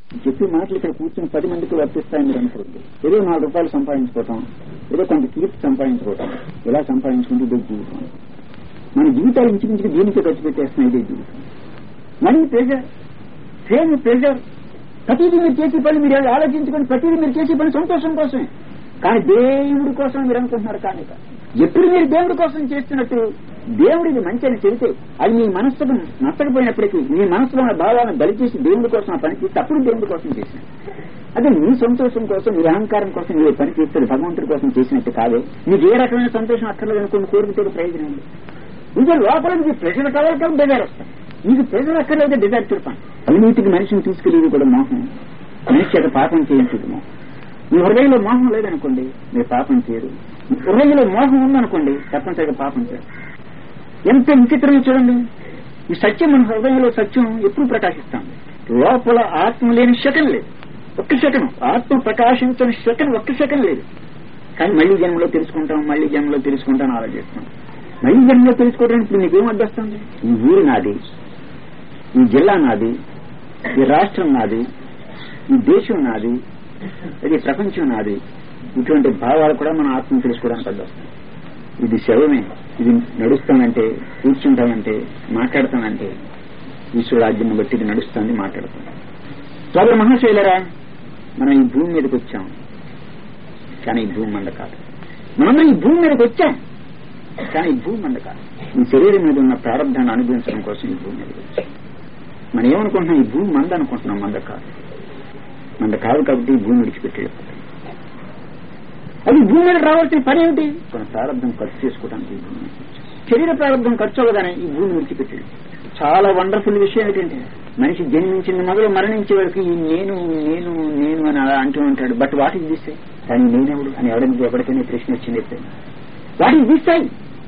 చెప్పి మాటలు ఇక్కడ కూర్చొని పది మందికి వర్తిస్తాయని మీరు అనుకోండి ఏదో నాలుగు రూపాయలు సంపాదించుకోవటం ఏదో కొంత కీర్తి సంపాదించుకోవటం ఇలా సంపాదించుకుంటే ఇదే జీవితం మన జీవితాలు ఇంచుమించుకు దీనికి ఖర్చు పెట్టేస్తున్నాయి ఇదే జీవితం మనీ ప్రెజర్ ఫేమ్ ప్రెజర్ ప్రతిదీ మీరు చేసే పని మీరు ఆలోచించుకొని ప్రతిదీ మీరు చేసే పని సంతోషం కోసమే కానీ దేవుడి కోసం మీరు అనుకుంటున్నారు కానీ కాదు. ఎప్పుడు మీరు దేవుడి కోసం చేస్తున్నట్టు దేవుడిది మంచి అని చెబితే అది మీ మనస్సుకు నచ్చకపోయినప్పటికీ మీ మనసులో ఉన్న భావాలను బలి చేసి దేవుడి కోసం ఆ పని చేస్తే అప్పుడు దేవుడి కోసం చేసిన అదే మీ సంతోషం కోసం మీ అహంకారం కోసం మీరు పని చేస్తే భగవంతుడి కోసం చేసినట్టు కాదే మీకు ఏ రకమైన సంతోషం అక్కర్లేదు అనుకుని కోరికతో ప్రయోజనం ఉంది ఇంకా లోపల మీకు ప్రెషర్ కావాలి కాబట్టి డిజైర్ వస్తాయి మీకు ప్రెషర్ అక్కర్లేదు డిజైర్ చూడతాను అవినీతికి మనిషిని తీసుకెళ్ళేది కూడా మోహం మనిషి చేత పాపం చేయించదు మోహం మీ హృదయంలో మోహం లేదనుకోండి మీరు పాపం చేయరు మీ హృదయంలో మోహం ఉందనుకోండి తప్పనిసరిగా పాపం చేయరు ఎంత విచిత్రంగా చూడండి ఈ సత్యం మన హృదయంలో సత్యం ఎప్పుడు ప్రకాశిస్తాం లోపల ఆత్మ లేని శకం లేదు ఒక్క శకం ఆత్మ ప్రకాశించని శకం ఒక్క శకం లేదు కానీ మళ్ళీ జన్మలో తెలుసుకుంటాం మళ్ళీ జన్మలో తెలుసుకుంటాం ఆలోచిస్తాం మళ్ళీ జన్మలో తెలుసుకోవడానికి ఇప్పుడు నీకేం అడ్డొస్తుంది ఈ ఊరు నాది ఈ జిల్లా నాది ఈ రాష్ట్రం నాది ఈ దేశం నాది ఇది ప్రపంచం నాది ఇటువంటి భావాలు కూడా మన ఆత్మ తెలుసుకోవడానికి అడ్డొస్తుంది ఇది శవమే ఇది నడుస్తానంటే కూర్చుంటామంటే మాట్లాడతానంటే ఈశ్వరాజ్యం బట్టి ఇది నడుస్తుంది మాట్లాడుతుంది సోదర మహాశైలరా మనం ఈ భూమి మీదకి వచ్చాం కానీ ఈ భూమి మంద కాదు మనం ఈ భూమి మీదకి వచ్చాం కానీ ఈ భూమి మంద కాదు ఈ శరీరం మీద ఉన్న ప్రారంభాన్ని అనుభవించడం కోసం ఈ భూమి మీదకి వచ్చాం మనం ఏమనుకుంటున్నాం ఈ భూమి మంద అనుకుంటున్నాం మంద కాదు మంద కాదు కాబట్టి ఈ భూమి విడిచిపెట్టేయకపోతే అది ఈ భూమి మీద రావాల్సిన పని ఏమిటి మన ప్రారంభం ఖర్చు చేసుకోవడానికి ఈ భూమి మీదకి వచ్చాం. శరీర ప్రారంభం ఖర్చు అవ్వగానే ఈ భూమి విడిచిపెట్టేది చాలా వండర్ఫుల్ విషయం ఏంటంటే మనిషి జన్మించిన మొదలు మరణించే వరకు ఈ నేను నేను నేను అని అలా అంటూ ఉంటాడు బట్ వాటికి తీస్తే కానీ నేనెవడు అని ఎవరికి ఎవరికైనా ప్రశ్న వచ్చింది ఎప్పుడైనా వాటికి తీస్తాయి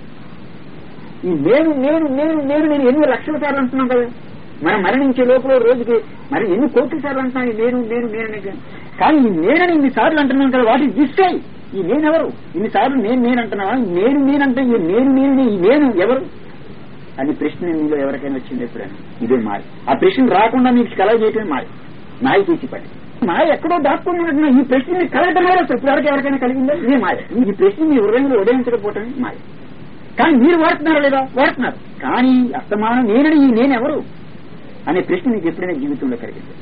ఈ నేను నేను నేను నేను నేను ఎన్ని లక్షల సార్లు అంటున్నాం కదా మనం మరణించే లోపల రోజుకి మరి ఎన్ని కోట్ల సార్లు అంటున్నాం ఈ నేను నేను నేను అని. కానీ ఈ నేనని ఇన్ని సార్లు అంటున్నాం కదా వాటికి తీస్తాయి ఈ నేనెవరు ఇన్నిసార్లు నేను నేను అంటున్నావా ఈ నేను నేనంటే ఈ నేను నేను ఈ నేను ఎవరు అని ప్రశ్న మీలో ఎవరికైనా వచ్చింది ఎప్పుడైనా ఇదే మాయ ఆ ప్రశ్న రాకుండా మీకు కలవ చేయటమే మాయ మాయ తీసి పడి మాయ ఎక్కడో దాక్కున్నట్టున్నా ఈ ప్రశ్న మీకు కలగటం లేదు అసలు ఇప్పటివరకు ఎవరికైనా కలిగిందా ఇదే మాయ ఈ ప్రశ్న మీ హృదయంలో ఉదయించకపోవటమే మాయ కానీ మీరు వాడుతున్నారా లేదా వాడుతున్నారు కానీ అస్తమానం నేనని ఈ నేనెవరు అనే ప్రశ్న మీకు ఎప్పుడైనా జీవితంలో కలిగింది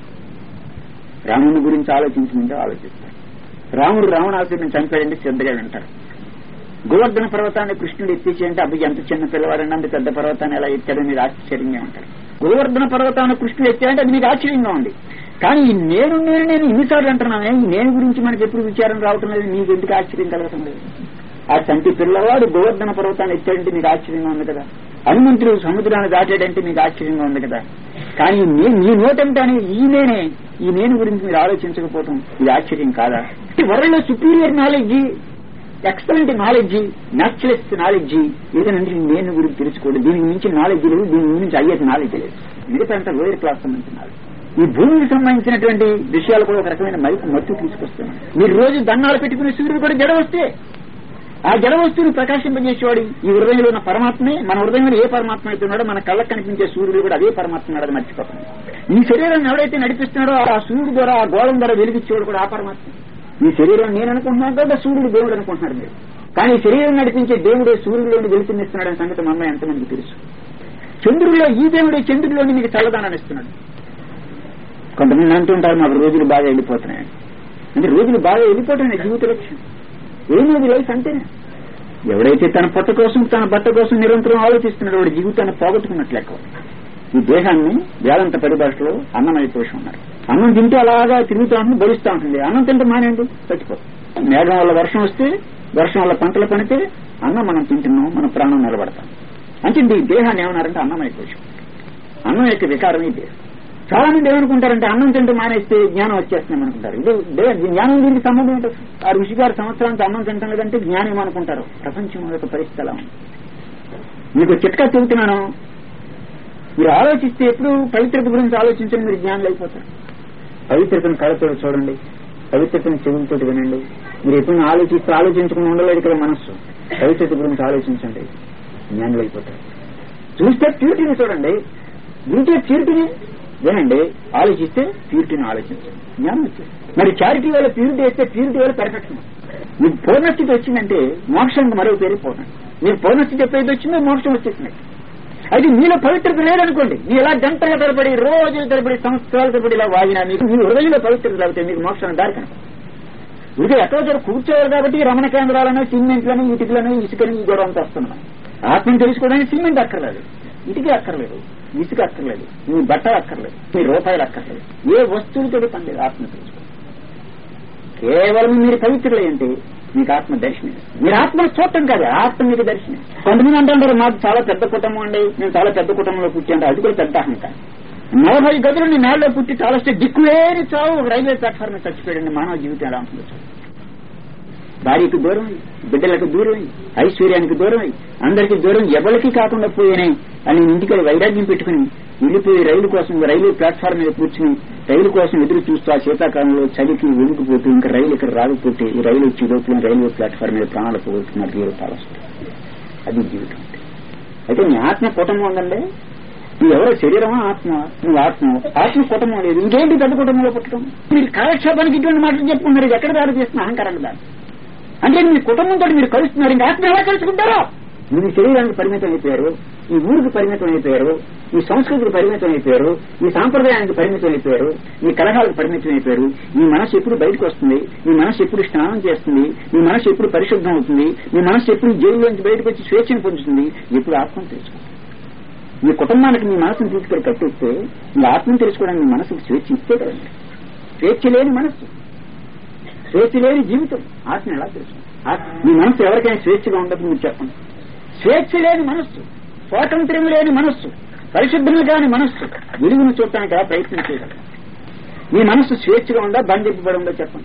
రాముని గురించి ఆలోచించమంటే ఆలోచిస్తారు రాముడు రావణాసురుని చంపాడంటే శ్రద్ధగా వింటారు గోవర్ధన పర్వతాన్ని కృష్ణుడు ఎత్తించేయంటే అబ్బాయి ఎంత చిన్న పిల్లవాడండి అంత పెద్ద పర్వతాన్ని ఎలా ఎత్తాడో మీరు ఆశ్చర్యంగా ఉంటారు గోవర్ధన పర్వతాన్ని కృష్ణుడు ఎత్తాడంటే అది మీకు ఆశ్చర్యంగా ఉంది కానీ ఈ నేను నేను నేను ఇన్నిసార్లు అంటున్నానే ఈ నేను గురించి మనకి ఎప్పుడు విచారం రావటం లేదు మీకు ఎందుకు ఆశ్చర్యం కలగటం లేదు ఆ సంటి పిల్లవాడు గోవర్ధన పర్వతాన్ని ఎత్తాడంటే మీకు ఆశ్చర్యంగా ఉంది కదా హనుమంతుడు సముద్రాన్ని దాటాడంటే మీకు ఆశ్చర్యంగా ఉంది కదా కానీ నే- నీ నోటంటానే ఈ నేనే ఈ నేను గురించి మీరు ఆలోచించకపోవటం ఇది ఆశ్చర్యం కాదా world superior knowledge excellent knowledge naturalist knowledge ఏదైనా నేను గురించి తెలుసుకోండి దీనికి మించి నాలెడ్జ్ లేదు దీని గురించి అయ్యేది నాలెడ్జ్ లేదు మిగతా అంతా లోయర్ క్లాస్ సంబంధించిన నాలెడ్జ్ ఈ భూమికి సంబంధించినటువంటి విషయాలు కూడా ఒక రకమైన మైపు మత్తు తీసుకొస్తున్నాయి మీరు రోజు దండాలు పెట్టుకునే సూర్యుడు కూడా జడ వస్తే ఆ జడ వస్తువుని ప్రకాశింపజేసేవాడు ఈ హృదయంలో ఉన్న పరమాత్మే మన హృదయంలో ఏ పరమాత్మ అయితే ఉన్నాడో మన కళ్ళకు కనిపించే సూర్యుడు కూడా అదే పరమాత్మ ఉన్నాడని మర్చిపోతాం ఈ శరీరాన్ని ఎవడైతే నడిపిస్తున్నాడో ఆ సూర్యుడు ద్వారా ఆ గోళం ద్వారా వెలిగించేవాడు కూడా ఆ పరమాత్మ ఈ శరీరం నేను అనుకుంటున్నాను కదా సూర్యుడు దేవుడు అనుకుంటున్నారు మీరు కానీ ఈ శరీరం నడిపించే దేవుడే సూర్యుడిలోని వెలుతున్నిస్తున్నాడనే సంగతి మన ఎంతమందికి తెలుసు చంద్రుడిలో ఈ దేవుడే చంద్రుడిలోని మీకు చల్లదానాన్ని ఇస్తున్నాడు కొంతమంది అంటుంటారు మాకు రోజులు బాగా వెళ్ళిపోతున్నాయి అంటే రోజులు బాగా వెళ్ళిపోతున్నాయి జీవిత లక్ష్యం ఏమేది లైఫ్ అంతేనే ఎవడైతే తన పొట్ట కోసం తన బట్ట కోసం నిరంతరం ఆలోచిస్తున్నాడో వాడి జీవితాన్ని పోగొట్టుకున్నట్లు లెక్క ఈ దేహాన్ని వేదంత పరిభాషలో అన్నమయ పోషం ఉన్నారు అన్నం తింటే అలాగా తిరుగుతూ ఉంటుంది భరిస్తూ ఉంటుంది అన్నం తింటే మానేండి చచ్చిపోతుంది మేఘం వల్ల వర్షం వస్తే వర్షం వల్ల పంటలు పనితే అన్నం మనం తింటున్నాం మన ప్రాణం నిలబడతాం అంటే ఈ దేహాన్ని ఏమన్నారంటే అన్నమయ కోశం అన్నం యొక్క వికారం ఈ దేహం చాలా మంది ఏమనుకుంటారంటే అన్నం తింటూ మానేస్తే జ్ఞానం వచ్చేస్తున్నాం అనుకుంటారు ఇది దే- జ్ఞానం దీనికి సంబంధం ఏంటో ఆ ఋషి గారు సంవత్సరానికి అన్నం తింటాం లేదంటే జ్ఞానం అనుకుంటారు ప్రపంచం యొక్క పరిస్థితి ఎలా ఉంది మీకు చిట్కా చెబుతున్నాను మీరు ఆలోచిస్తే ఎప్పుడు పవిత్రత గురించి ఆలోచించండి మీరు జ్ఞానులు అయిపోతారు పవిత్రతను కళతో చూడండి పవిత్రతను చెవులతో వినండి మీరు ఎప్పుడు ఆలోచిస్తే ఆలోచించకుండా ఉండలేదు కదా మనస్సు పవిత్రత గురించి ఆలోచించండి జ్ఞానులు అయిపోతారు చూస్తే ప్యూరిటీని చూడండి వింటే ప్యూరిటీని వినండి ఆలోచిస్తే ప్యూరిటీని ఆలోచించండి జ్ఞానం వచ్చేది మరి చారిటీ వల్ల ప్యూరిటీ వేస్తే ప్యూరిటీ వల్ల పెర్ఫెక్షన్ మీకు పూర్ణస్థితి వచ్చిందంటే మోక్షానికి మరో పేరు పూర్ణ మీకు పూర్ణస్థితి ఎప్పుడైతే వచ్చిందో మోక్షం వచ్చేసినట్టు అది మీలో పవిత్రత లేదనుకోండి మీరు ఎలా గంటల తరబడి రోజుల తరబడి సంవత్సరాల తరబడి ఇలా వాగినా మీకు మీ హృదయంలో పవిత్రత లేకపోతే మీకు మోక్షానికి దారి కనుక ఇది ఎక్కడో దగ్గర కూర్చోవాలి కాబట్టి రమణ కేంద్రాలను సిమెంట్లను ఇటుకలను ఇసుకని ఈ గొడవ అంతా వస్తున్నాం ఆత్మను తెలుసుకోవడానికి సిమెంట్ అక్కర్లేదు ఇటుక అక్కర్లేదు ఇసుక అక్కర్లేదు మీ బట్టలు అక్కర్లేదు మీ రూపాయలు అక్కర్లేదు ఏ వస్తువులతో పని లేదు ఆత్మ తెలుసుకో కేవలం మీరు పవిత్రులైంటే మీకు ఆత్మ దర్శనం మీరు ఆత్మను చూడటం కాదు ఆత్మ మీకు దర్శనం కొంతమంది అంటుంటారు మాకు చాలా పెద్ద కుటుంబం అండి నేను చాలా పెద్ద కుటుంబంలో పుట్టి అంటే అది కూడా పెద్ద అహంకారం నలభై గదులు నీ నేలలో పుట్టి కాలస్తే దిక్కులేని చావు ఒక రైల్వే ప్లాట్ఫామ్ మీద చచ్చిపోయాడండి మానవ జీవితం ఎలా ఉంటుందో చూడండి. భార్యకు దూరం అయ్యి, బిడ్డలకు దూరం అయ్యి, ఐశ్వర్యానికి దూరం అయ్యి, అందరికీ దూరం ఎవరికి కాకుండా పోయినాయి అని ఇంటికి వైరాగ్యం పెట్టుకుని వెళ్ళిపోయి రైలు కోసం రైలు ప్లాట్ఫామ్ మీద కూర్చుని రైలు కోసం ఎదురు చూస్తూ ఆ శీతాకాలంలో చలికి వెనుకుపోతూ ఇంకా రైలు ఇక్కడ రాకపోతే ఈ రైలు వచ్చి లోపల రైల్వే ప్లాట్ఫామ్ మీద ప్రాణాలు పోగొట్టుకున్నారు జీరో పాలస్తుంది అది జీవితం అంటే అయితే నీ ఆత్మ కుటుంబం ఉందండి నువ్వు ఎవరో శరీరమా ఆత్మ నువ్వు ఆత్మ ఆత్మ కుటుంబం లేదు ఇంకేంటి పెద్ద కుటుంబంలో పుట్టడం మీరు కాలక్షేపానికి ఇటువంటి మాటలు చెప్పుకున్నారు ఇది ఎక్కడ దారి చేస్తున్న అహంకారానికి దారి అంటే మీ కుటుంబంతో మీరు కలుస్తున్నారు ఇంకా ఆత్మ ఎలా కలుసుకుంటారో మీరు ఈ శరీరానికి పరిమితం అయిపోయారు ఈ ఊరికి పరిమితం అయిపోయారు ఈ సంస్కృతికి పరిమితం అయిపోయారు ఈ సాంప్రదాయానికి పరిమితం అయిపోయారు ఈ కలహాలకు పరిమితం అయిపోయారు మీ మనసు ఎప్పుడు బయటకు వస్తుంది మీ మనసు ఎప్పుడు స్నానం చేస్తుంది మీ మనసు ఎప్పుడు పరిశుద్ధం అవుతుంది మీ మనసు ఎప్పుడు జైల్లోంచి బయటకు వచ్చి స్వేచ్ఛను పొందుతుంది ఎప్పుడు ఆత్మను తెలుసుకుంటుంది మీ కుటుంబానికి మీ మనసును తీసుకెళ్లి కట్టిస్తే మీ ఆత్మను తెలుసుకోవడానికి మీ మనసుకు స్వేచ్ఛ ఇస్తే కదండి స్వేచ్ఛ లేని మనస్సు స్వేచ్ఛ లేని జీవితం ఆత్మ ఎలా తెలుసుకుంది ఆత్మ- మీ మనసు ఎవరికైనా స్వేచ్ఛగా ఉండదు మీరు చెప్పండి స్వేచ్ఛ లేని మనస్సు స్వాతంత్ర్యం లేని మనస్సు పరిశుద్ధము కాని మనస్సు విలువను చూడటానికి ఎలా ప్రయత్నం చేయగలరు మీ మనస్సు స్వేచ్ఛగా ఉందా బంధింపబడి ఉందా చెప్పండి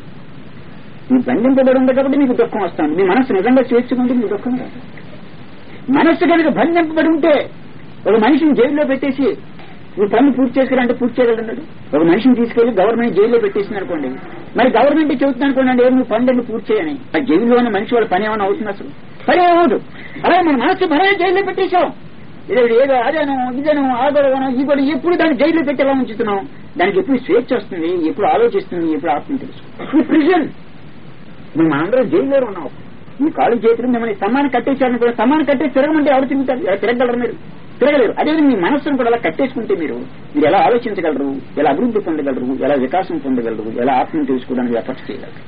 మీ బంధింపబడి ఉంది కాబట్టి మీకు దుఃఖం వస్తుంది మీ మనస్సు నిజంగా స్వేచ్ఛగా ఉంటే మీకు దుఃఖం రాదు మనస్సు కనుక బంధింపబడి ఉంటే ఒక మనిషిని జైల్లో పెట్టేసి నువ్వు పని పూర్తి చేసుకురంటే పూర్తి చేయగలడు ఒక మనిషిని తీసుకెళ్లి గవర్నమెంట్ జైల్లో పెట్టేసింది అనుకోండి మరి గవర్నమెంట్ చెబుతుంది అనుకోండి అంటే నువ్వు పనులన్నీ పూర్తి చేయని ఆ జైల్లో ఉన్న మనిషి వాళ్ళ పని ఏమైనా అవుతుంది అసలు పని ఏమవుతుంది అలాగే మన మనస్సు మరే జైల్లో పెట్టేశాం ఇదే ఏదో అదేనో ఇదేనో ఆ గొడవనో ఈ గొడవ ఎప్పుడు దాన్ని జైల్లో పెట్టి ఎలా ఉంచుతున్నాం దానికి ఎప్పుడు స్వేచ్ఛ వస్తుంది ఎప్పుడు ఆలోచిస్తుంది ఎప్పుడు ఆత్మ తెలుసు ఈ ప్రిజన్ మేము అందరం జైల్లో ఉన్నాం మీ కాళ్ళు చేతులు మిమ్మల్ని సమ్మానం కట్టేశారని కూడా సమ్మానం కట్టేసి తిరగమంటే ఎవరు తిరుగుతారు ఎలా తిరగలరు మీరు తిరగలేరు అదే మీ మనస్సును కూడా అలా కట్టేసుకుంటే మీరు మీరు ఎలా ఆలోచించగలరు ఎలా అభివృద్ధి పొందగలరు ఎలా వికాసం పొందగలరు ఎలా ఆత్మను తెలుసుకోవడానికి ఎఫర్ట్ చేయగలరు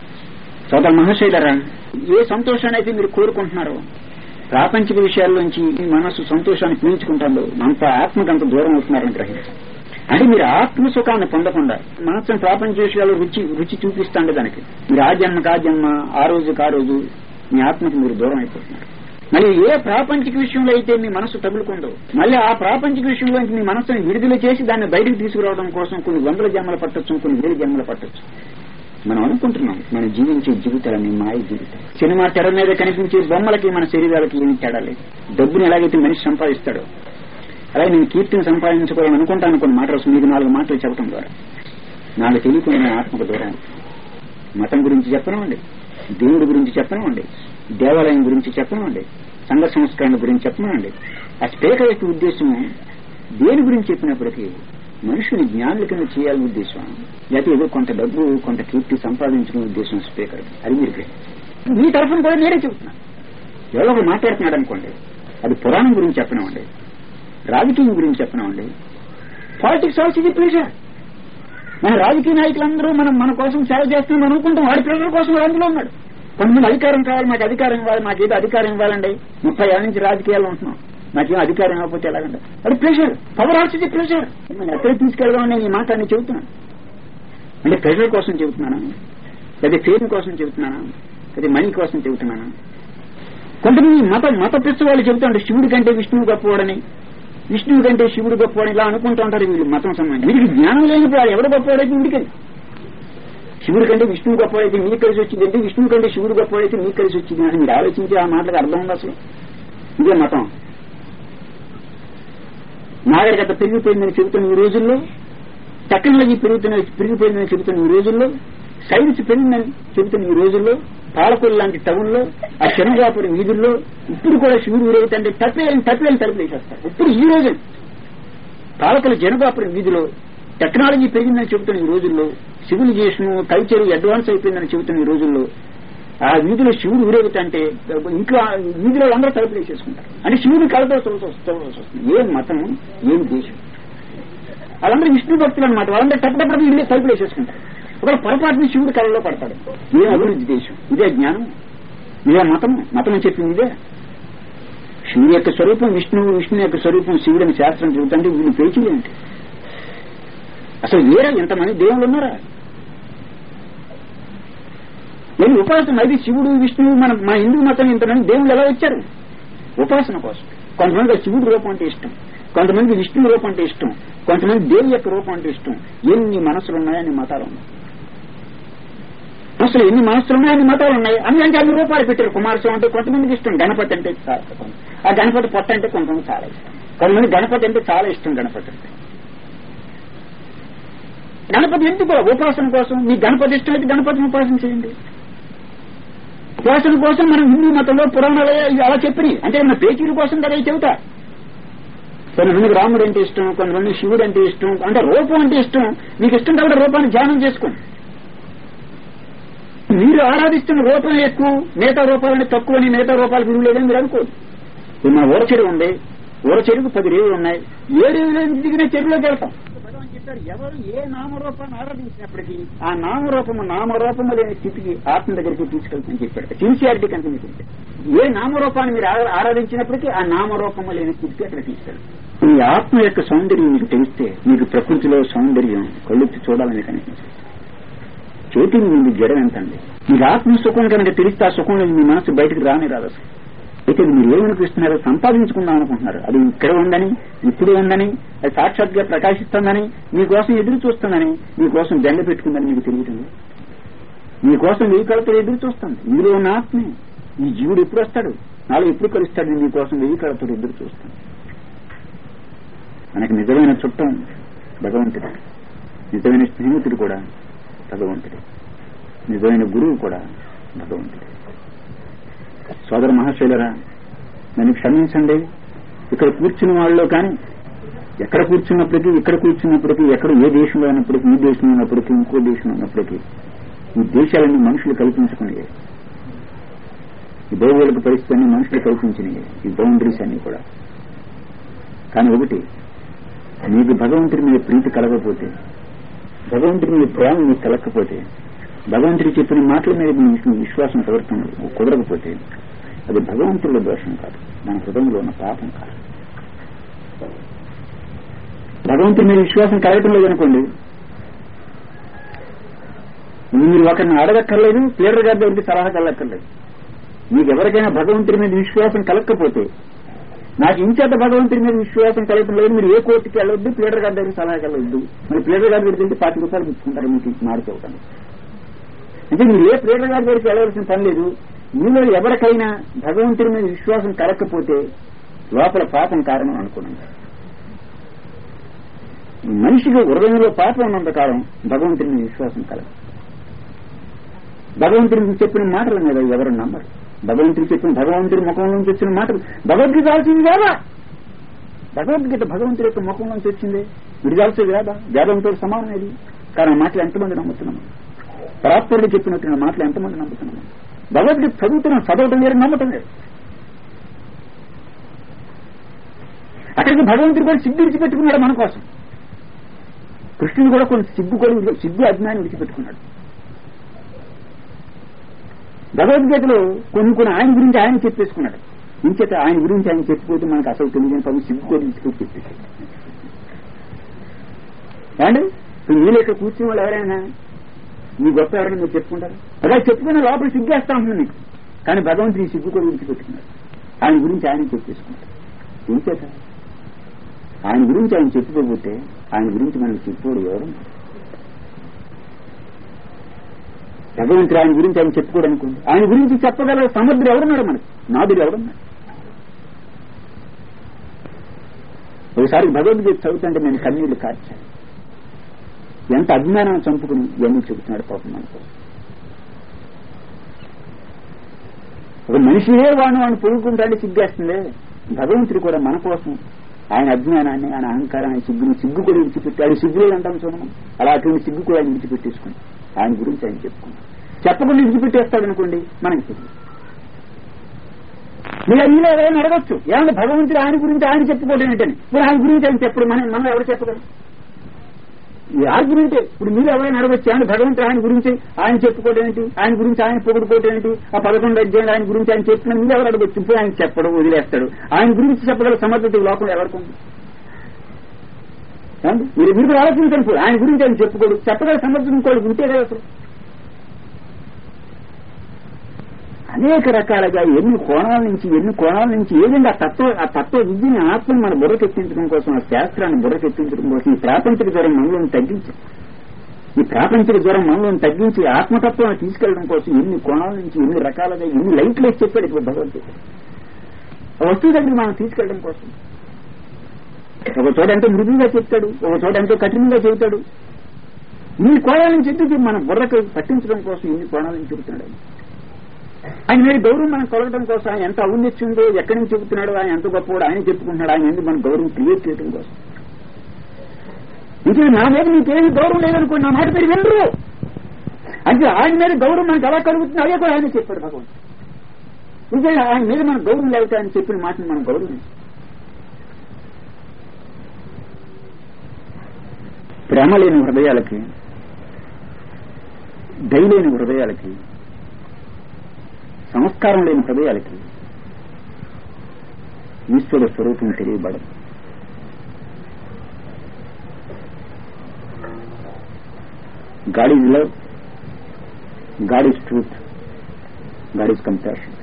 సోదర మహాశైలరా ఏ సంతోషాన్ని అయితే మీరు కోరుకుంటున్నారో ప్రాపంచిక విషయాల్లోంచి మీ మనస్సు సంతోషాన్ని పీల్చుకుంటుందో అంత ఆత్మకు అంత దూరం అవుతున్నారని గ్రహించాలి అంటే మీరు ఆత్మ సుఖాన్ని పొందకుండా మనస్సును ప్రాపంచ విషయాలు రుచి రుచి చూపిస్తాండి దానికి మీరు ఆ జన్మకు ఆ జన్మ ఆ రోజుకి ఆ రోజు మీ ఆత్మకి మీరు దూరం అయిపోతున్నారు మళ్ళీ ఏ ప్రాపంచిక విషయంలో అయితే మీ మనసు తగులుకుందో మళ్ళీ ఆ ప్రాపంచిక విషయంలో మీ మనసుని విడుదల చేసి దాన్ని బయటకు తీసుకురావడం కోసం కొన్ని వందల జన్మలు పట్టొచ్చు కొన్ని వేల జన్మలు పట్టొచ్చు మనం అనుకుంటున్నాం మనం జీవించే జీవితాలని మాయ జీవితం సినిమా తెర మీద కనిపించే బొమ్మలకి మన శరీరాలకి ఏమి తేడా లేదు డబ్బుని ఎలాగైతే మనిషి సంపాదిస్తాడో అలాగే నేను కీర్తిని సంపాదించుకోవాలని అనుకుంటాను కొన్ని మాటలు మీకు నాలుగు మాటలు చెప్పడం ద్వారా నాకు తెలియకుండా నేను ఆత్మకు దూరం అవుతాను. మతం గురించి చెప్పనివ్వండి దేవుడి గురించి చెప్పనివ్వండి దేవాలయం గురించి చెప్పనివ్వండి సంఘ సంస్కరణ గురించి చెప్పనివ్వండి ఆ స్పీకర్ యొక్క ఉద్దేశం దేని గురించి చెప్పినప్పటికీ మనుషుని జ్ఞానుల కింద చేయాలని ఉద్దేశం లేకపోతే ఏదో కొంత డబ్బు కొంత కీర్తి సంపాదించుకునే ఉద్దేశం స్పీకర్ అది మీరు గ్రహించాలి. మీ తరఫున కూడా నేనే చెబుతున్నా ఎవరో ఒకరు మాట్లాడుతున్నాడు అనుకోండి అది పురాణం గురించి చెప్పనివ్వండి రాజకీయం గురించి చెప్పనివ్వండి పాలిటిక్స్ ఆల్సో ఇది ప్రెషర్ మన రాజకీయ నాయకులందరూ మనం మన కోసం సేవ చేస్తున్నాం అనుకుంటాం వాడి ప్రజల కోసం వాడు అందులో ఉన్నాడు కొంతమంది అధికారం కావాలి మాకు అధికారం ఇవ్వాలి మాకు ఏదో అధికారం ఇవ్వాలండి ముప్పై ఏళ్ళ నుంచి రాజకీయాల్లో ఉంటున్నాం నాకేం అధికారం ఇవ్వకపోతే ఎలాగండి అది ప్రెషర్ పవర్ ఆల్సో ఇది ప్రెషర్ మనం ఎక్కడ తీసుకెళ్దామని ఈ మాట నేను చెబుతున్నాను అంటే ప్రెషర్ కోసం చెబుతున్నాను లేదా ఫేమ్ కోసం చెబుతున్నానా లేదా మనీ కోసం చెబుతున్నానా కొంతమంది మత మత పిచ్చి వాళ్ళు చెబుతుంటారు శివుడి కంటే విష్ణువు గొప్పవాడని విష్ణువు కంటే శివుడు గొప్పవాడు ఇలా అనుకుంటూ ఉంటారు వీళ్ళు మతం సంబంధించి వీడికి జ్ఞానం లేనప్పుడు వాడు ఎవడు గొప్పవాడైతే వీడికి శివుడి కంటే విష్ణువు గొప్పవాడైతే మీకు కలిసి వచ్చింది అంటే విష్ణువు కంటే శివుడు గొప్పవాడైతే మీకు కలిసి వచ్చింది అని మీరు ఆలోచించి ఆ మాటలకు అర్థం ఉంది అసలు ఇదే మతం నాగరికత పెరిగిపోయిందని చెబుతున్న ఈ రోజుల్లో టెక్నాలజీ పెరుగుతున్న పెరిగిపోయిందని చెబుతున్న ఈ రోజుల్లో సైన్స్ పెరిగిందని చెబుతున్న ఈ రోజుల్లో పాలకొల్లు లాంటి టౌన్ లో ఆ శనగాపురం వీధుల్లో ఇప్పుడు కూడా శివుడు ఊరేగుతుంటే తప్పేయాలని తప్పేయాలని తలుపులు వేసేస్తారు ఇప్పుడు ఈ రోజు పాలకుల జనగాపురం వీధిలో టెక్నాలజీ పెరిగిందని చెబుతున్న ఈ రోజుల్లో సివిలైజేషన్ కల్చర్ అడ్వాన్స్ అయిపోయిందని చెబుతున్న ఈ రోజుల్లో ఆ వీధిలో శివుడు ఊరేగుతుంటే ఇంట్లో ఆ వీధిలో అందరూ తలుపులు వేసేసుకుంటారు అంటే శివుడు కలతో చూడవలసి వస్తుంది ఏం మతం ఏం దేశం వాళ్ళందరూ విష్ణు భక్తులు అనమాట వాళ్ళందరూ టప్పటప్పుడు ఇల్లు తలుపులు వేసేసుకుంటారు ఒక పొరపాటుని శివుడు కళలో పడతాడు ఏం అభివృద్ధి దేశం ఇదే జ్ఞానం ఇదే మతం మతం అని చెప్పింది ఇదే శివుడి యొక్క స్వరూపం విష్ణువు విష్ణు యొక్క స్వరూపం శివుడు అని శాస్త్రం చెబుతుంటే వీళ్ళు పేచీలు ఏంటి అసలు వేరే ఎంతమంది దేవుళ్ళు ఉన్నారా నేను ఉపాసన అది శివుడు విష్ణువు మన మా హిందూ మతం ఇంతమంది దేవుళ్ళు ఎలా వచ్చారు ఉపాసన కోసం కొంతమంది శివుడి రూపం అంటే ఇష్టం కొంతమంది విష్ణువు రూపం అంటే ఇష్టం కొంతమంది దేవి యొక్క రూపం అంటే ఇష్టం ఎన్ని మనసులు ఉన్నాయని మతాలు ఉన్నాయి అసలు ఎన్ని మనసులు ఉన్నాయని మతాలు ఉన్నాయి అన్ని అంటే అన్ని రూపాలు పెట్టారు కుమారస్వామి అంటే కొంతమందికి ఇష్టం గణపతి అంటే చాలా ఇష్టం. ఆ గణపతి పొట్ట అంటే కొంతమంది చాలా ఇష్టం కొంతమంది గణపతి అంటే చాలా ఇష్టం గణపతి అంటే గణపతి ఎందుకు ఉపాసన కోసం మీ గణపతి ఇష్టం అయితే గణపతిని ఉపాసన చేయండి ఉపాసన కోసం మనం హిందూ మతంలో పురాణాలు ఇవి అలా చెప్పినాయి అంటే మన పేచీల కోసం కదా ఇవి చెబుతా కొంతమందికి రాముడు అంటే ఇష్టం కొంతమంది శివుడు అంటే ఇష్టం అంటే రూపం అంటే ఇష్టం మీకు ఇష్టం కాబట్టి రూపాన్ని ధ్యానం చేసుకోండి మీరు ఆరాధిస్తున్న రూపం ఎక్కువ మిగతా రూపాలని తక్కువ అని మిగతా రూపాలు విలువ లేదని మీరు అనుకోదు ఇప్పుడు మన ఊర చెరువు ఉంది ఊర చెరువుకు పది రేవులు ఉన్నాయి ఏ రేవులో దిగిన చెరువులోకి వెళ్తాం భగవాన్ చెప్పారు ఎవరు ఏ నామరూపాన్ని ఆరాధించినప్పటికీ ఆ నామరూపము నామరూపము లేని స్థితికి ఆత్మ దగ్గరికి తీసుకెళ్తుందని చెప్పాడు సిన్సియారిటీ కనుక మీకు ఉంటే. ఏ నామరూపాన్ని మీరు ఆరా- ఆరాధించినప్పటికీ ఆ నామరూపము లేని స్థితికి అక్కడ తీసుకెళ్ళండి మీ ఆత్మ యొక్క సౌందర్యం మీకు తెలిస్తే మీకు ప్రకృతిలో సౌందర్యం కళ్ళెత్తి చూడాలని కనిపించింది చేతి ముందు జడం ఎంతండి మీకు ఆత్మ సుఖం కనుక తెలిస్తే ఆ సుఖం నుంచి మీ మనసు బయటకు రాని రాదు అసలు అయితే మీరు ఏమనిపిస్తున్నారో సంపాదించుకుందాం అనుకుంటున్నారు అది ఇక్కడ ఉందని ఇప్పుడు ఉందని అది సాక్షాత్గా ప్రకాశిస్తుందని మీకోసం ఎదురు చూస్తుందని మీకోసం దండ పెట్టుకుందని మీకు తెలియదు మీకోసం వెయ్యి కళతో ఎదురు చూస్తుంది ఇందులో ఉన్న ఆత్మే ఈ జీవుడు ఎప్పుడు వస్తాడు నాలో ఎప్పుడు కలుస్తాడు మీకోసం వెయ్యి కళతో ఎదురు చూస్తాడు మనకి నిజమైన చుట్టం భగవంతుడు నిజమైన స్నేహితుడు కూడా భగవంతుడు నిజమైన గురువు కూడా భగవంతుడు సోదర మహాశైలరా నన్ను క్షమించండి ఇక్కడ కూర్చున్న వాళ్ళలో కానీ ఎక్కడ కూర్చున్నప్పటికీ ఇక్కడ కూర్చున్నప్పటికీ ఎక్కడ ఏ దేశంలో ఉన్నప్పటికీ ఈ దేశంలో ఉన్నప్పటికీ ఇంకో దేశంలో ఉన్నప్పటికీ ఈ దేశాలన్నీ మనుషులు కల్పించుకున్నాయి ఈ భౌగోళిక పరిస్థితులన్నీ మనుషులు కల్పించినాయి ఈ బౌండరీస్ అన్ని కూడా కానీ ఒకటి మీకు భగవంతుడి మీద ప్రీతి కలగకపోతే భగవంతుడి మీద ప్రేమ మీకు కలగకపోతే భగవంతుడి చెప్పిన మాటల మీద మీకు విశ్వాసం కుదరటం కుదరకపోతే అది భగవంతుడిలో దోషం కాదు మన హృదయంలో ఉన్న పాపం కాదు భగవంతుడి మీద విశ్వాసం కలగటం లేదనుకోండి మీరు ఒకరిని అడగక్కర్లేదు ప్లేడర్ గారి దగ్గరికి సలహా కలగక్కర్లేదు మీకు ఎవరికైనా భగవంతుడి మీద విశ్వాసం కలగకపోతే నాకు ఇంచేత భగవంతుడి మీద విశ్వాసం కలగటం లేదు మీరు ఏ కోర్టుకి వెళ్ళొద్దు ప్లేడర్ గారి దగ్గరికి సలహా కలగద్దు మరి ప్లేడర్ గారి దగ్గరికి వెళ్తే పాతి రూపాయలు పుచ్చుకుంటారు మీకు మాడుకోవటాను అంటే మీరు ఏ ప్లేడర్ గారి దగ్గరికి వెళ్ళవలసిన పని లేదు మీలో ఎవరికైనా భగవంతుడి మీద విశ్వాసం కలగకపోతే లోపల పాపం కారణం అనుకున్నాను మనిషికి హృదయంలో పాపం ఉన్నంత కాలం భగవంతుడి మీద విశ్వాసం కలగదు భగవంతుడికి చెప్పిన మాటల మీద ఎవరు నమ్మరు భగవంతుడికి చెప్పిన భగవంతుడి ముఖం నుంచి వచ్చిన మాటలు భగవద్గీత రాల్సింది వేదా భగవద్గీత భగవంతుడి యొక్క ముఖం నుంచి వచ్చింది విడిదాల్సే వేదా వేదంతో సమానం ఇది కానీ ఆ మాటలు ఎంతమంది నమ్ముతున్నాము పరాత్పరుడు చెప్పినట్టు మాటలు ఎంతమంది నమ్ముతున్నాము భగవద్గీత చదువుతున్నాం చదవటం వేరు నమ్మటం వేరు అక్కడికి భగవంతుడు కూడా సిగ్గు విడిచిపెట్టుకున్నాడు మన కోసం కృష్ణుడు కూడా కొన్ని సిగ్గు కూడా సిగ్గు అజ్ఞానం విడిచిపెట్టుకున్నాడు భగవద్గీతలో కొన్ని కొన్ని ఆయన గురించి ఆయన చెప్పేసుకున్నాడు ఇంచేత ఆయన గురించి ఆయన చెప్పిపోతే మనకు అసలు తెలియని పని సిగ్గు కూడా ఇంటికి చెప్పేసి ఏమండి ఇప్పుడు మీరు ఇక్కడ కూర్చున్న వాళ్ళు ఎవరైనా మీ గొప్ప ఎవరైనా మీరు చెప్పుకుంటారు అలా చెప్పుకున్న లోపల సిగ్గేస్తా ఉంటుంది మీకు కానీ భగవంతుడు ఈ సిగ్గు కూడా విడిచిపెట్టుకున్నాడు ఆయన గురించి ఆయన చెప్పేసుకున్నాడు ఇంచేత ఆయన గురించి ఆయన చెప్పుకోకపోతే ఆయన గురించి మనకు చెప్పుకోడు ఎవరు భగవంతుడు ఆయన గురించి ఆయన చెప్పుకోడు అనుకోండి ఆయన గురించి చెప్పగల సమర్థుడు ఎవరున్నాడు మనకు నాదుడు ఎవరున్నాడు ఒకసారి భగవద్గీత చదువుతుంటే నేను కన్నీళ్లు కార్చాను ఎంత అజ్ఞానం చంపుకుని ఇవన్నీ చెబుతున్నాడు పాపం మనకు ఒక మనిషియే వాడిని వాడిని పొగుకుంటాడే సిగ్గేస్తుంది భగవంతుడు కూడా మన కోసం ఆయన అజ్ఞానాన్ని ఆయన అహంకారాన్ని సిగ్గుని సిగ్గు కూడా విడిచిపెట్టాడు సిగ్గులేదు అంటాం చూడము అలా అటువంటి సిగ్గు కూడా ఆయన విడిచిపెట్టేసుకుని ఆయన గురించి ఆయన చెప్పుకున్నాం చెప్పకుండా విడిచిపెట్టేస్తాడు అనుకోండి మనకి తెలియదు మీరు మీలో ఎవరైనా అడగచ్చు ఏమన్నా భగవంతుడు ఆయన గురించి ఆయన చెప్పుకోవడం ఏంటని ఇప్పుడు ఆయన గురించి ఆయన చెప్పడు మనం మనం ఎవరు చెప్పగలం ఈ ఆర్గ్యుమెంటే ఇప్పుడు మీరు ఎవరైనా అడగచ్చు ఏమన్నా భగవంతుడు ఆయన గురించి ఆయన చెప్పుకోవడం ఏంటి ఆయన గురించి ఆయన పొగుడుకోవడం ఏంటి ఆ పదకొండు అధ్యాయులు ఆయన గురించి ఆయన చెప్పిన మీరు ఎవరు అడగచ్చు ఇప్పుడు ఆయన చెప్పడం వదిలేస్తాడు ఆయన గురించి చెప్పగల సమర్థత ఈ లోకంలో ఎవరికి ఉంది ఏమండి? మీరు మీరు ఆలోచించండి ఇప్పుడు ఆయన గురించి ఆయన చెప్పుకోడు చెప్పగల సమర్థత ఇంకోటి ఉంటే కదా అసలు అనేక రకాలుగా ఎన్ని కోణాల నుంచి ఎన్ని కోణాల నుంచి ఏదండి ఆ తత్వ ఆ తత్వ విద్యని ఆత్మని మన బుర్రకెత్తించడం కోసం ఆ శాస్త్రాన్ని బుర్రకెత్తించడం కోసం ఈ ప్రాపంచిక జ్వరం మనలోని తగ్గించి ఈ ప్రాపంచిక జ్వరం మనలోని తగ్గించి ఆత్మతత్వాన్ని తీసుకెళ్లడం కోసం ఎన్ని కోణాల నుంచి ఎన్ని రకాలుగా ఎన్ని లైట్లు వేసి చెప్పాడు ఇప్పుడు భగవంతుడు ఆ వస్తువు దగ్గర మనం తీసుకెళ్లడం కోసం ఒక చోట ఎంతో మృదువుగా చెప్తాడు ఒక చోట ఎంతో కఠినంగా చెబుతాడు ఇన్ని కోణాల నుంచి ఎందుకు మన బుర్రకు పట్టించడం కోసం ఇన్ని కోణాల నుంచి చెబుతున్నాడు ఆయన. ఆయన మీద గౌరవం మనం కొలగడం కోసం ఆయన ఎంత ఔన్నత్యం ఉందో ఎక్కడి నుంచి చెబుతున్నాడో ఆయన ఎంత గొప్పవాడు ఆయన చెప్పుకుంటున్నాడు ఆయన ఎందుకు మన గౌరవం క్రియేట్ చేయడం కోసం ఇది నా మీద నీకేమి గౌరవం లేదనుకోండి నా మాట పేరు వినరు అంటే ఆయన మీద గౌరవం మనకు ఎలా కలుగుతుంది అదే కూడా ఆయన చెప్పాడు భగవంతుడు నిజంగా ఆయన మీద మన గౌరవం లేకపోతే ఆయన చెప్పిన మాటను మనం గౌరవం ప్రేమ లేని హృదయాలకి దయలేని హృదయాలకి సంస్కారం లేని హృదయాలకి ఈశ్వర స్వరూపం తెలియబడదు God is love God is truth God is compassion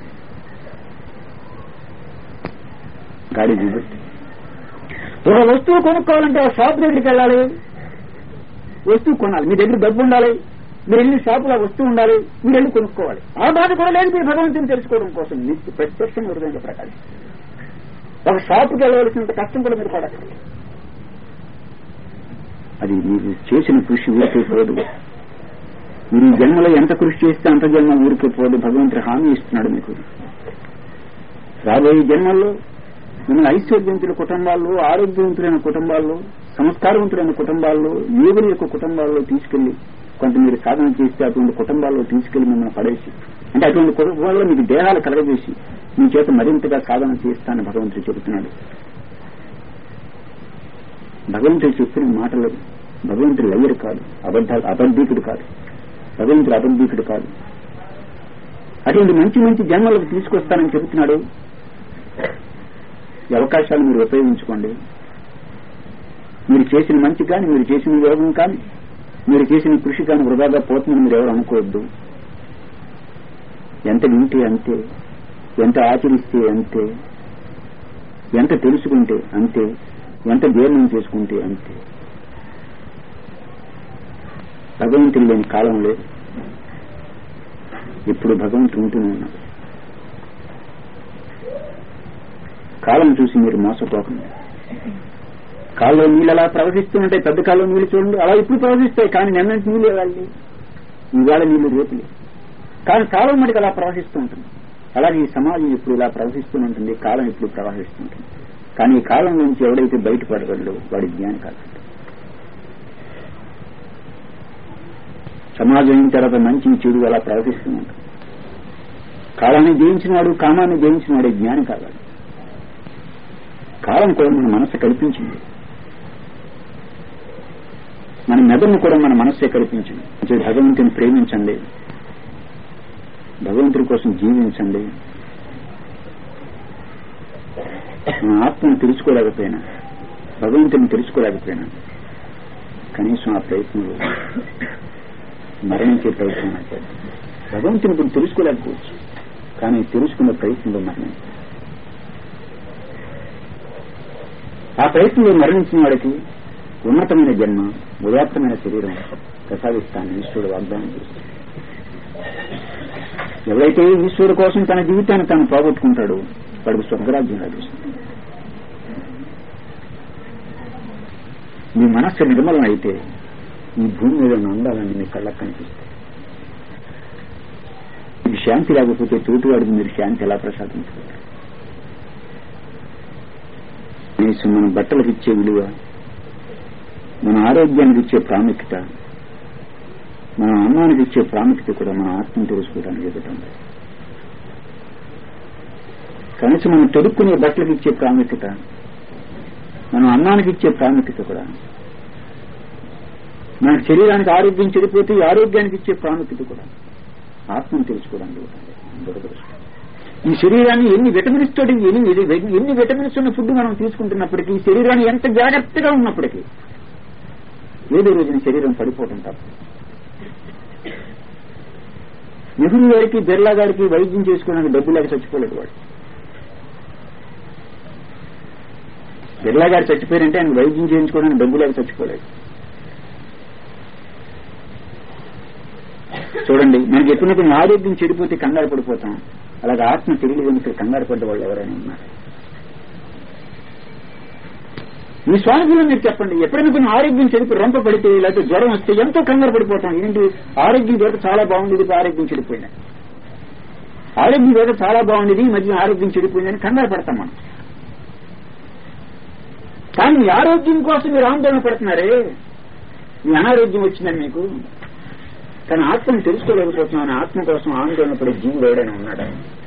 God is liberty ఒక వస్తువు కొనుక్కోవాలంటే ఆ షాప్ దగ్గరికి వెళ్ళాలి వస్తువు కొనాలి మీ దగ్గర డబ్బు ఉండాలి మీరు వెళ్ళి షాపులో వస్తువు ఉండాలి మీరు వెళ్ళి కొనుక్కోవాలి ఆ బాధ కూడా లేదు మీరు భగవంతుని తెలుసుకోవడం కోసం మీకు ప్రత్యక్షం హృదయంగా ప్రకాశం ఒక షాపుకి వెళ్ళవలసినంత కష్టం కూడా మీరు పడకండి అది మీరు చేసిన కృషి ఊరికే పోదు మీరు ఈ జన్మలో ఎంత కృషి చేస్తే అంత జన్మ ఊరికే పోదు భగవంతుడు హామీ ఇస్తున్నాడు మీకు రాబోయే జన్మల్లో మిమ్మల్ని ఐశ్వర్యవంతుల కుటుంబాల్లో ఆరోగ్యవంతులైన కుటుంబాల్లో సంస్కారవంతులైన కుటుంబాల్లో యోగుల యొక్క కుటుంబాల్లో తీసుకెళ్లి కొంత మీరు సాధన చేస్తే అటువంటి కుటుంబాల్లో తీసుకెళ్లి మిమ్మల్ని పడేసి అంటే అటువంటి కుటుంబాల్లో మీకు దేహాలు కలగజేసి మీ చేత మరింతగా సాధన చేస్తానని భగవంతుడు చెబుతున్నాడు భగవంతుడు చెప్పిన మాటలు భగవంతుడు లయ్యరు కాదు అబద్ధ అబద్ధీకుడు కాదు భగవంతుడు అబద్ధీకుడు కాదు అటువంటి మంచి మంచి జన్మలకు తీసుకొస్తానని చెబుతున్నాడు ఈ అవకాశాలు మీరు ఉపయోగించుకోండి మీరు చేసిన మంచి కానీ మీరు చేసిన యోగం కానీ మీరు చేసిన కృషి కానీ వృధాగా పోతుందని మీరు ఎవరు అనుకోవద్దు ఎంత వింటే అంతే ఎంత ఆచరిస్తే అంతే ఎంత తెలుసుకుంటే అంతే ఎంత జీర్ణం చేసుకుంటే అంతే భగవంతుడు లేని కాలం లేదు ఇప్పుడు భగవంతుడు ఉంటూనే ఉన్నాడు కాలం చూసి మీరు మోసపోకండి కాల్లో నీళ్ళు అలా ప్రవహిస్తుంటాయి పెద్ద కాలం నీళ్లు చూడండి అలా ఇప్పుడు ప్రవహిస్తాయి కానీ నిన్నటి నీళ్ళు ఇవ్వాలి ఇవాళ నీళ్లు రేపులే కానీ కాలం మటుకు అలా ప్రవహిస్తూ ఉంటుంది అలాగే ఈ సమాజం ఇప్పుడు ఇలా ప్రవహిస్తూ ఉంటుంది కాలం ఇప్పుడు ప్రవహిస్తుంటుంది కానీ ఈ కాలం నుంచి ఎవడైతే బయటపడగలడో వాడి జ్ఞాని కాదు సమాజం అయిన తర్వాత మంచి చెడు అలా ప్రవహిస్తూ ఉంటుంది కాలాన్ని జయించిన వాడు కామాన్ని జయించిన వాడే జ్ఞాని కావాలి కాలం కూడా మన మనస్సు కల్పించింది మన మెదడును కూడా మన మనస్సే కల్పించింది అంటే భగవంతుని ప్రేమించండి భగవంతుడి కోసం జీవించండి మన ఆత్మను తెలుసుకోలేకపోయినా భగవంతుని తెలుసుకోలేకపోయినా కనీసం ఆ ప్రయత్నంలో మరణించే ప్రయత్నం చేద్దాం భగవంతుని ఇప్పుడు తెలుసుకోలేకపోవచ్చు కానీ తెలుసుకున్న ప్రయత్నంలో మరణించాలి ఆ ప్రయత్నంలో మరణించిన వాడికి ఉన్నతమైన జన్మ ఉదాత్తమైన శరీరం ప్రసాదిస్తానని ఈశ్వరుడు వాగ్దానం చేస్తాడు ఎవరైతే ఈశ్వరుడు కోసం తన జీవితాన్ని తాను పోగొట్టుకుంటాడో వాడికి స్వర్గరాజ్యం లభిస్తుంది మీ మనస్సు నిర్మలం అయితే ఈ భూమి మీద ఉన్న అందాలన్నీ మీ కళ్ళకు కనిపిస్తాయి మీకు శాంతి లేకపోతే తోటివాడికి మీరు శాంతి ఎలా ప్రసాదించగలరు మీ కనీసం మన బట్టలకు ఇచ్చే విలువ మన ఆరోగ్యానికి ఇచ్చే ప్రాముఖ్యత మన అన్నానికి ఇచ్చే ప్రాముఖ్యత కూడా మన ఆత్మను తెలుసుకోవడానికి ఎదుగుతుంది కనీసం మనం తొడుక్కునే బట్టలకు ఇచ్చే ప్రాముఖ్యత మనం అన్నానికి ఇచ్చే ప్రాముఖ్యత కూడా మన శరీరానికి ఆరోగ్యం చెడిపోతే ఈ ఆరోగ్యానికి ఇచ్చే ప్రాముఖ్యత కూడా ఆత్మను తెలుసుకోవడానికి ఉంటుంది దురదృష్టం ఈ శరీరాన్ని ఎన్ని విటమిన్స్ తోటి ఎన్ని ఎన్ని విటమిన్స్ ఉన్న ఫుడ్ మనం తీసుకుంటున్నప్పటికీ ఈ శరీరాన్ని ఎంత జాగ్రత్తగా ఉన్నప్పటికీ ఏదో రోజున శరీరం పడిపోవటం తప్ప నెహ్రూ గారికి బిర్లా గారికి వైద్యం చేసుకోవడానికి డబ్బు లేక చచ్చిపోలేదు వాడు బిర్లా గారు చచ్చిపోయారంటే ఆయన వైద్యం చేయించుకోవడానికి డబ్బు లేక చచ్చిపోలేదు చూడండి మనకి ఎప్పుడు ఆరోగ్యం చెడిపోతే కంగారు పడిపోతాం అలాగే ఆత్మ తెలియదు కంగారు పడ్డ వాళ్ళు ఎవరైనా ఉన్నారు మీ స్వానుభూలం మీరు చెప్పండి ఎప్పుడైనా కొన్ని ఆరోగ్యం చెడిపి రొంప పడితే లేకపోతే జ్వరం వస్తే ఎంతో కంగారు పడిపోతాం ఏంటి ఆరోగ్యం దొరక చాలా బాగుండేది ఆరోగ్యం చెడిపోయింది ఆరోగ్యం దొరక చాలా బాగుండేది ఈ మధ్య ఆరోగ్యం చెడిపోయిందని కంగారు పడతాం మనం కానీ మీ ఆరోగ్యం కోసం మీరు ఆందోళన పడుతున్నారే మీ అనారోగ్యం వచ్చిందని మీకు కానీ ఆత్మను తెలుసుకోలేకపోతున్నాను ఆత్మ కోసం ఆందోళన పడే జీవుడు ఎవడైనా ఉన్నాడా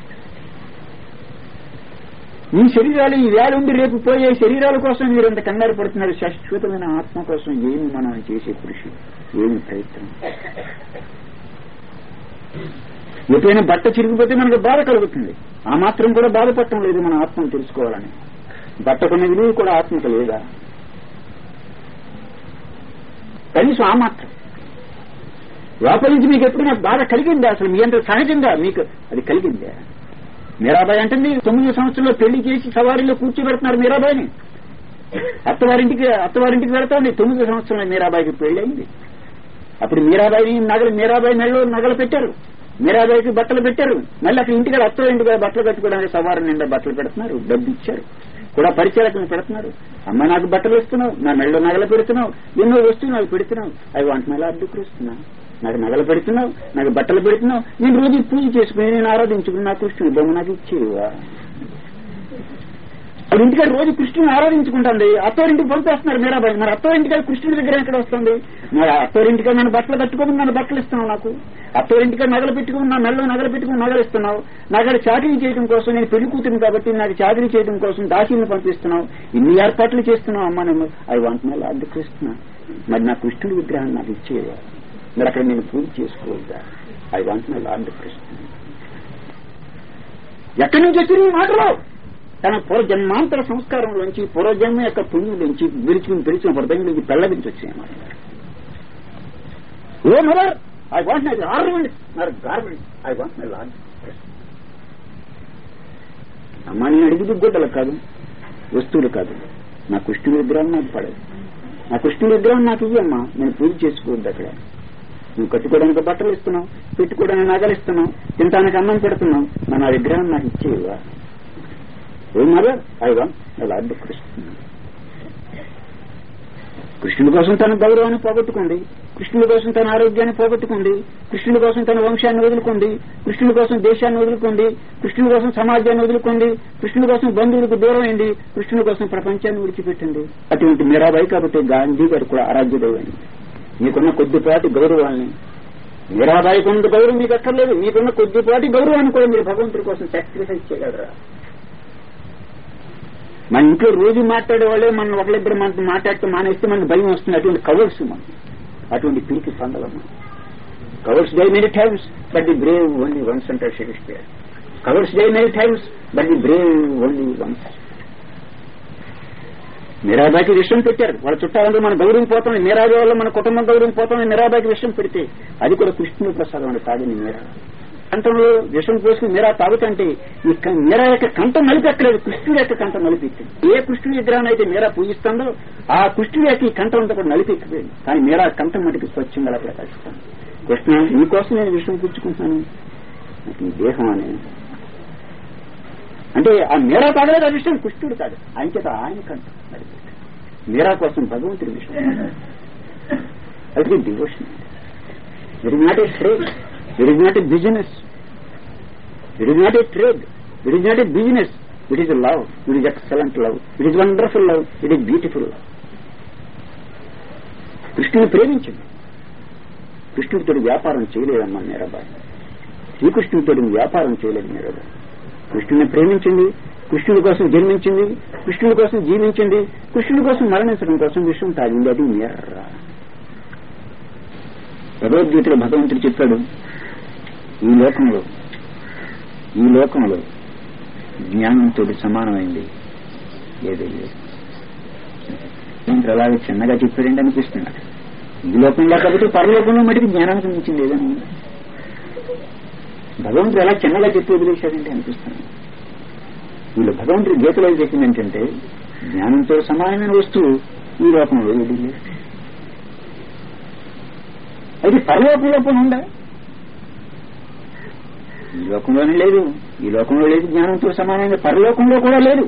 మీ శరీరాలు ఈ వేళ ఉండి రేపు పోయే శరీరాల కోసం మీరు ఎంత కంగారు పడుతున్నారు శాశ్వతమైన ఆత్మ కోసం ఏమి మనం చేసే కృషి ఏమి ప్రయత్నం ఎప్పుడైనా బట్ట చిరిగిపోతే మనకు బాధ కలుగుతుంది ఆ మాత్రం కూడా బాధపడటం లేదు మన ఆత్మను తెలుసుకోవాలని బట్టకున్న విలువ కూడా ఆత్మకు లేదా కనీసం ఆ మాత్రం లోపల నుంచి మీకు ఎప్పుడైనా బాధ కలిగిందా అసలు మీ అంత సహజంగా మీకు అది కలిగిందా మీరాబాయి అంటుంది తొమ్మిది సంవత్సరంలో పెళ్లి చేసి సవారీలో కూర్చోబెడుతున్నారు మీరాబాయిని అత్తవారింటికి అత్తవారింటికి వెళ్తాండి తొమ్మిది సంవత్సరంలో మీరాబాయికి పెళ్లి అయింది అప్పుడు మీరాబాయిని నగలు మీరాబాయి నెలలో నగలు పెట్టారు మీరాబాయికి బట్టలు పెట్టారు మళ్ళీ అక్కడ ఇంటికి అత్త ఇంటికి బట్టలు కట్టుకోవడానికి సవారు నిండా బట్టలు పెడుతున్నారు డబ్బు ఇచ్చారు కూడా పరిచయాలకు పెడుతున్నారు అమ్మ నాకు బట్టలు ఇస్తున్నావు నా మెళ్ళలో నగలు పెడుతున్నావు ఎన్నో వస్తువులు నాకు పెడుతున్నావు అవి వంట నెల అడ్డుకురుస్తున్నావు నాకు నగలు పెడుతున్నావు నాకు బట్టలు పెడుతున్నావు నేను రోజు పూజ చేసుకుని నేను ఆరాధించుకుని నా కృష్ణుని బొమ్మ నాకు ఇచ్చేవా అది ఇంటికాడ రోజు కృష్ణుని ఆరాధించుకుంటుంది అత్తవారింటికి పంపేస్తున్నారు మీరాబాయి మరి అత్తవారింటికాడ కృష్ణుడి దగ్గర ఎక్కడ వస్తుంది మరి అత్తవారింటికాడ నన్ను బట్టలు కట్టుకోమని నన్ను బట్టలు ఇస్తున్నావు నాకు అత్తవారింటికాడ నగలు పెట్టుకుని నా మెల్లో నగలు పెట్టుకుని నగలు ఇస్తున్నావు నాకు చాకరీ చేయడం కోసం నేను పెళ్లి కూతురు కాబట్టి నాకు చాకరీ చేయడం కోసం దాసీని పంపిస్తున్నావు ఇన్ని ఏర్పాట్లు చేస్తున్నావు అమ్మా నేను I want my lord Krishna మరి నా కృష్ణుడి విగ్రహాన్ని నాకు ఇచ్చేవా మరి అక్కడ నేను పూజ చేసుకోవద్దా I want my lord Krishna ఎక్కడి నుంచి వచ్చింది ఈ మాటలు తన పూర్వజన్మాంతర సంస్కారంలోంచి పూర్వజన్మ యొక్క పుణ్యులోంచి విరుచుకుని పిలిచిన హృదయం నుంచి పెళ్లగించి వచ్చాయి oh mother I want my ornament my garment I want my lord అమ్మా నేను అడిగింది గుడ్డలు కాదు వస్తువులు కాదు నా కృష్ణుడి విగ్రహం నాకు పడదు నా కృష్ణుడి విగ్రహం నాకు ఇయ్యమ్మా నేను పూజ చేసుకోవద్దు అక్కడ నువ్వు కట్టుకోవడానికి బట్టలు ఇస్తున్నావు పెట్టుకోవడానికి నగలు ఇస్తున్నావు తినడానికి అన్నం పెడుతున్నావు నా నా విగ్రహం నాకు ఇచ్చేవా oh mother I want my lord Krishna కృష్ణుడి కోసం తన గౌరవాన్ని పోగొట్టుకోండి కృష్ణుడి కోసం తన ఆరోగ్యాన్ని పోగొట్టుకోండి కృష్ణుడి కోసం తన వంశాన్ని వదులుకోండి కృష్ణుడి కోసం దేశాన్ని వదులుకోండి కృష్ణుడి కోసం సమాజాన్ని వదులుకోండి కృష్ణుడి కోసం బంధువులకు దూరం అయింది కృష్ణుడి కోసం ప్రపంచాన్ని విడిచిపెట్టండి అటువంటి మీరాబాయి కాబట్టి గాంధీ గారు కూడా ఆరాధ్య దైవాన్ని మీకున్న కొద్దిపాటి గౌరవాన్ని మీరాబాయికి ఉన్న గౌరవం మీకు అక్కర్లేదు మీకున్న కొద్దిపాటి గౌరవాన్ని కూడా మీరు భగవంతుడి కోసం సాక్రిఫైస్ చేయగలరా మన ఇంట్లో రోజు మాట్లాడే వాళ్ళే మనం ఒకరిద్దరు మనతో మాట్లాడితే మానేస్తే మనకు భయం వస్తుంది అటువంటి కవర్స్ మనం అటువంటి పిలికి పొందలం cowards die many times but the brave only once అంటారు Shakespeare cowards die many times but the brave only once మీరాబాయికి విషయం పెట్టారు వాళ్ళ చుట్టాలందరూ మన గౌరవం పోతాం మీరాబాయి వల్ల మన కుటుంబం గౌరవం పోతాం మీరాబాయికి విషయం పెడితే అది కూడా కృష్ణుని ప్రసాదం అని తాగింది మీరా కంఠంలో విషం పోసుకుని మీరా తాగుతంటే ఈ క- మీరా యొక్క కంఠం నలిపెక్కలేదు కృష్ణుడి యొక్క కంఠం నలిపెక్కింది ఏ కృష్ణుడి విగ్రహాన్ని అయితే మీరా పూజిస్తుందో ఆ కృష్ణుడి యొక్క ఈ కంఠం అంతా కూడా నలిపెక్కిపోయింది కానీ మీరా కంఠం మటుకు స్వచ్ఛంగా అలా ప్రకాశిస్తాను కృష్ణ నీకోసం నేను విషయం పుచ్చుకుంటున్నాను నాకు ఈ దేహం అనే అంటే ఆ మీరా తాగలేదు ఆ విషయం కృష్ణుడు కాదు ఆయన చేత ఆయన కంఠం నలిపెట్టాడు మీరా కోసం భగవంతుడి విషయం అది devotion it is not a trade it is not a business it is not a trade it is not a business it is love it is excellent love it is wonderful love it is beautiful love కృష్ణుని ప్రేమించింది కృష్ణుడితో వ్యాపారం చేయలేదమ్మా మీరాబాయి శ్రీకృష్ణుడితో వ్యాపారం చేయలేదు మీరాబాయి కృష్ణుని ప్రేమించింది కృష్ణుడి కోసం జన్మించింది కృష్ణుడి కోసం జీవించింది కృష్ణుడి కోసం మరణించడం కోసం విషయం తాగింది అది మీర్ర భగవద్గీతలో భగవంతుడు చెప్పాడు ఈ లోకంలో ఈ లోకంలో జ్ఞానంతో సమానమైంది ఏదీ లేదు ఇంకా అలాగే చిన్నగా చెప్పాడండి అనిపిస్తున్నాడు ఈ లోకంలో కాబట్టి పరలోకంలో మటుకు జ్ఞానానికి మించింది ఏదైనా ఉందా? భగవంతుడు ఎలా చిన్నగా చెప్పి వదిలేశాడంటే అనిపిస్తున్నాడు వీళ్ళు భగవంతుడి గీతలో ఏం చెప్పింది ఏంటంటే జ్ఞానంతో సమానమైన వస్తువు ఈ లోకంలో ఏది లేదు అది పరలోకంలో పోనీ ఉందా ఈ లోకంలోనే లేదు ఈ లోకంలో లేదు జ్ఞానంతో సమానమైన పరలోకంలో కూడా లేదు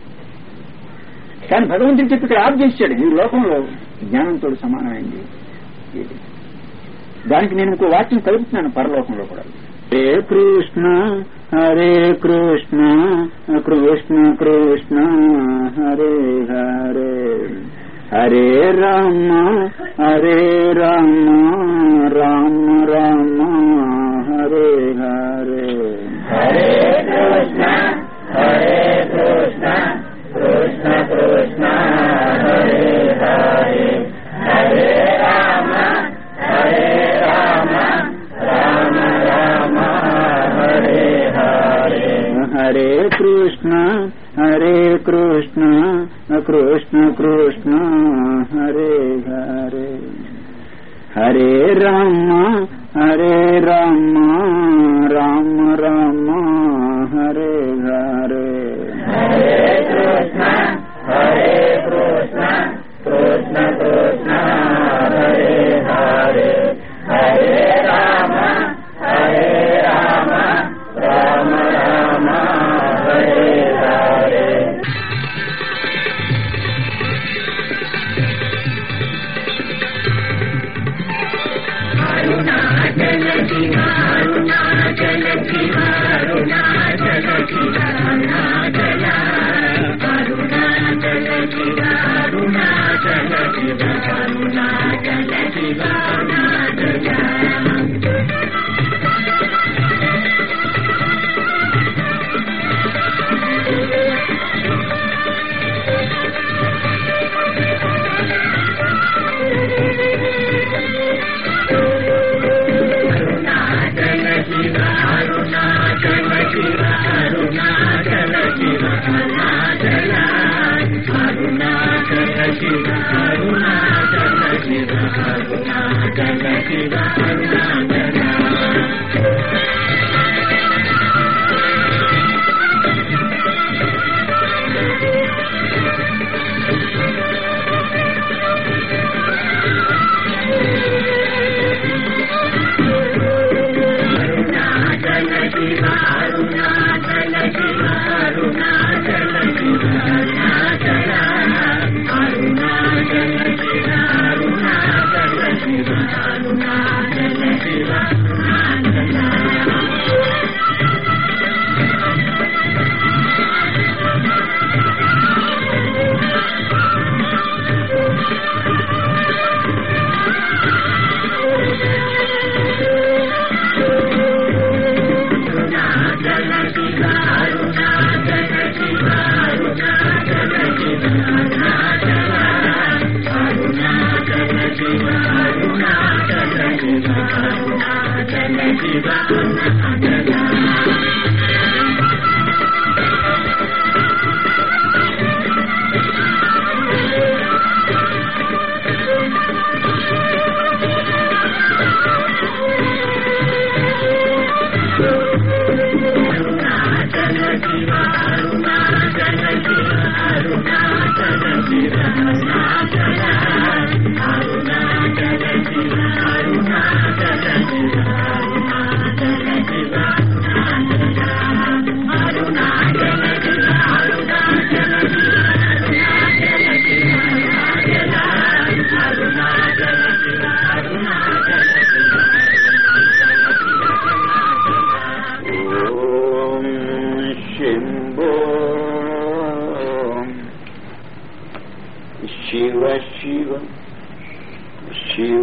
కానీ భగవంతుడు చెప్పి ఇక్కడ ఆఫ్ చేశాడు ఈ లోకంలో జ్ఞానంతో సమానమైంది ఇది. దానికి నేను ఇంకో వాక్యం కలుపుతున్నాను పరలోకంలో కూడా హరే కృష్ణ హరే కృష్ణ కృష్ణ కృష్ణ హరే హరే హరే రామ హరే రామ రామ రామ హరే హరే హరే కృష్ణ హరే కృష్ణ కృష్ణ కృష్ణ హరే హరే హరే రామ హరే రామ రామ రామ హరే హరే హరే కృష్ణ హరే కృష్ణ కృష్ణ కృష్ణ హరే హరే హరే రామ హరే రామ రామ రామ హరే హరే హరే కృష్ణ హరే కృష్ణ కృష్ణ కృష్ణ హరే హరే హరే రామ హరే రామ రామ రామ హరే హరే Thank you.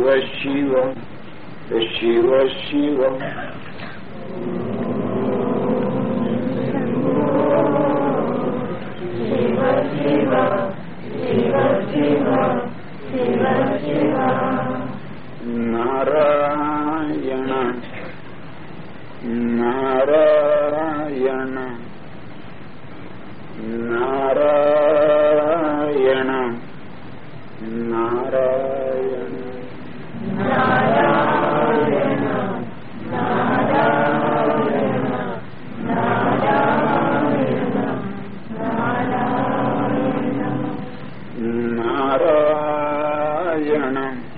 శివ శివ శివ నారాయణ నారాయణ నారాయణ నారాయణ నారాయణ